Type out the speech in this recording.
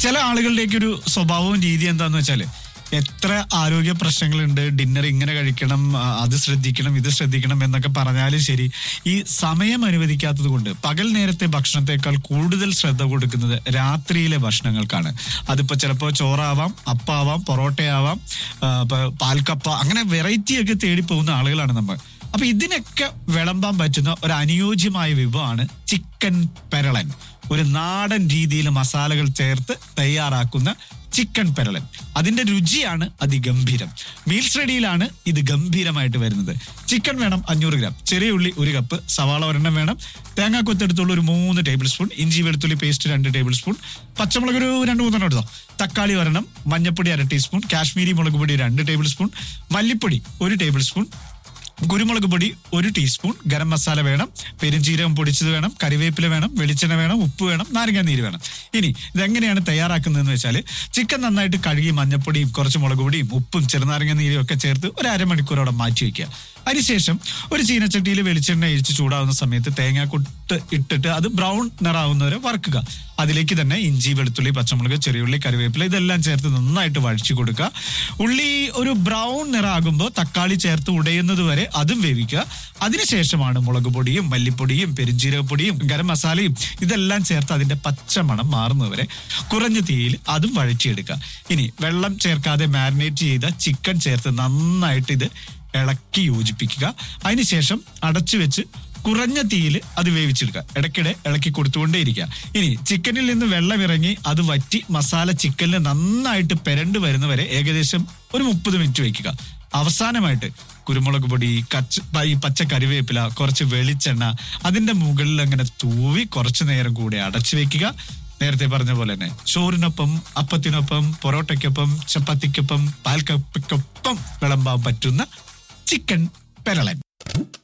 ചില ആളുകളുടെയൊക്കെ ഒരു സ്വഭാവവും രീതി എന്താന്ന് വെച്ചാല് എത്ര ആരോഗ്യ പ്രശ്നങ്ങളുണ്ട് ഡിന്നർ ഇങ്ങനെ കഴിക്കണം ആ, അത് ശ്രദ്ധിക്കണം ഇത് ശ്രദ്ധിക്കണം എന്നൊക്കെ പറഞ്ഞാലും ശരി ഈ സമയം അനുവദിക്കാത്തത് കൊണ്ട് പകൽ നേരത്തെ ഭക്ഷണത്തെക്കാൾ കൂടുതൽ ശ്രദ്ധ കൊടുക്കുന്നത് രാത്രിയിലെ ഭക്ഷണങ്ങൾക്കാണ് അതിപ്പോ ചിലപ്പോൾ ചോറാവാം അപ്പാവാം പൊറോട്ടയാവാം ആ, പ- പാൽക്കപ്പ അങ്ങനെ വെറൈറ്റി ഒക്കെ തേടി പോകുന്ന ആളുകളാണ് നമ്മൾ അപ്പൊ ഇതിനൊക്കെ വിളമ്പാൻ പറ്റുന്ന ഒരു അനുയോജ്യമായ വിഭവമാണ് ചിക്കൻ പെരളൻ ഒരു നാടൻ രീതിയിൽ മസാലകൾ ചേർത്ത് തയ്യാറാക്കുന്ന ചിക്കൻ പെരളൻ അതിന്റെ രുചിയാണ് അതിഗംഭീരം മീൽസ് റെഡിയിലാണ് ഇത് ഗംഭീരമായിട്ട് വരുന്നത് ചിക്കൻ വേണം അഞ്ഞൂറ് ഗ്രാം ചെറിയ ഉള്ളി ഒരു കപ്പ് സവാള ഒരെണ്ണം വേണം തേങ്ങാ കൊത്തെടുത്തുള്ള ഒരു മൂന്ന് ടേബിൾ സ്പൂൺ ഇഞ്ചി വെളുത്തുള്ളി പേസ്റ്റ് രണ്ട് ടേബിൾ സ്പൂൺ പച്ചമുളക് ഒരു രണ്ട് മൂന്നെണ്ണം എടുത്തോ തക്കാളി ഒരെണ്ണം മഞ്ഞപ്പൊടി അര ടീസ്പൂൺ കാശ്മീരി മുളക് പൊടി രണ്ട് ടേബിൾ സ്പൂൺ മല്ലിപ്പൊടി ഒരു ടേബിൾ സ്പൂൺ കുരുമുളക് പൊടി ഒരു ടീസ്പൂൺ ഗരം മസാല വേണം പെരുംജീരകം പൊടിച്ചത് വേണം കറിവേപ്പില വേണം വെളിച്ചെണ്ണ വേണം ഉപ്പ് വേണം നാരങ്ങ നീര് വേണം ഇനി ഇതെങ്ങനെയാണ് തയ്യാറാക്കുന്നതെന്ന് വെച്ചാൽ ചിക്കൻ നന്നായിട്ട് കഴുകി മഞ്ഞപ്പൊടിയും കുറച്ച് മുളക് പൊടിയും ഉപ്പും ചെറുനാരങ്ങ നീരും ഒക്കെ ചേർത്ത് ഒരു അരമണിക്കൂറോടെ മാറ്റി വയ്ക്കുക അതിനുശേഷം ഒരു ചീനച്ചട്ടിയിൽ വെളിച്ചെണ്ണ ഇഴിച്ച് ചൂടാവുന്ന സമയത്ത് തേങ്ങാക്കൊട്ട് ഇട്ടിട്ട് അത് ബ്രൗൺ നിറാവുന്നവരെ വറുക്കുക അതിലേക്ക് തന്നെ ഇഞ്ചി വെളുത്തുള്ളി പച്ചമുളക് ചെറിയുള്ളി കറിവേപ്പില ഇതെല്ലാം ചേർത്ത് നന്നായിട്ട് വഴിച്ചു കൊടുക്കുക ഉള്ളി ഒരു ബ്രൗൺ നിറാകുമ്പോൾ തക്കാളി ചേർത്ത് ഉടയുന്നത് വരെ അതും വേവിക്കുക അതിനുശേഷമാണ് മുളക് പൊടിയും മല്ലിപ്പൊടിയും പെരുംജീരകപ്പൊടിയും ഗരം മസാലയും ഇതെല്ലാം ചേർത്ത് അതിന്റെ പച്ചമണം മാറുന്നവരെ കുറഞ്ഞ തീയിൽ അതും വഴറ്റിയെടുക്കുക ഇനി വെള്ളം ചേർക്കാതെ മാരിനേറ്റ് ചെയ്ത ചിക്കൻ ചേർത്ത് നന്നായിട്ട് ഇത് ഇളക്കി യോജിപ്പിക്കുക അതിനുശേഷം അടച്ചു വെച്ച് കുറഞ്ഞ തീയിൽ അത് വേവിച്ചെടുക്കുക ഇടയ്ക്കിടെ ഇളക്കി കൊടുത്തുകൊണ്ടേയിരിക്കുക ഇനി ചിക്കനിൽ നിന്ന് വെള്ളം ഇറങ്ങി അത് വറ്റി മസാല ചിക്കനിൽ നന്നായിട്ട് പെരണ്ട് വരുന്നവരെ ഏകദേശം ഒരു മുപ്പത് മിനിറ്റ് വയ്ക്കുക അവസാനമായിട്ട് കുരുമുളക് പൊടി കച്ച ഈ പച്ച കറിവേപ്പില കുറച്ച് വെളിച്ചെണ്ണ അതിന്റെ മുകളിൽ അങ്ങനെ തൂവി കുറച്ചു നേരം കൂടെ അടച്ചു വെക്കുക നേരത്തെ പറഞ്ഞ പോലെ തന്നെ ചോറിനൊപ്പം അപ്പത്തിനൊപ്പം പൊറോട്ടയ്ക്കൊപ്പം ചപ്പാത്തിക്കൊപ്പം പാൽക്കപ്പയ്ക്കൊപ്പം വിളമ്പാൻ പറ്റുന്ന ചിക്കൻ പെരളൻ